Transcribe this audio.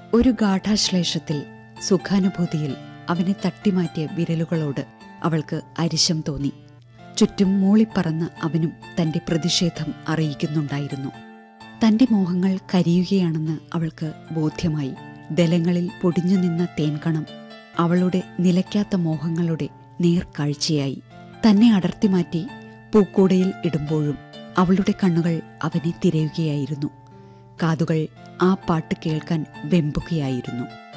ഒരു ഗാഠാശ്ലേഷത്തിൽ സുഖാനുഭൂതിയിൽ അവനെ തട്ടിമാറ്റിയ വിരലുകളോട് അവൾക്ക് അരിശം തോന്നി ചുറ്റും മൂളിപ്പറന്ന് അവനും തന്റെ പ്രതിഷേധം അറിയിക്കുന്നുണ്ടായിരുന്നു തന്റെ മോഹങ്ങൾ കരിയുകയാണെന്ന് അവൾക്ക് ബോധ്യമായി ദലങ്ങളിൽ പൊടിഞ്ഞു നിന്ന തേൻകണം അവളുടെ നിലയ്ക്കാത്ത മോഹങ്ങളുടെ നേർക്കാഴ്ചയായി തന്നെ അടർത്തി മാറ്റി പൂക്കൂടയിൽ ഇടുമ്പോഴും അവളുടെ കണ്ണുകൾ അവനെ തിരയുകയായിരുന്നു കാതുകൾ ആ പാട്ട് കേൾക്കാൻ വെമ്പുകയായിരുന്നു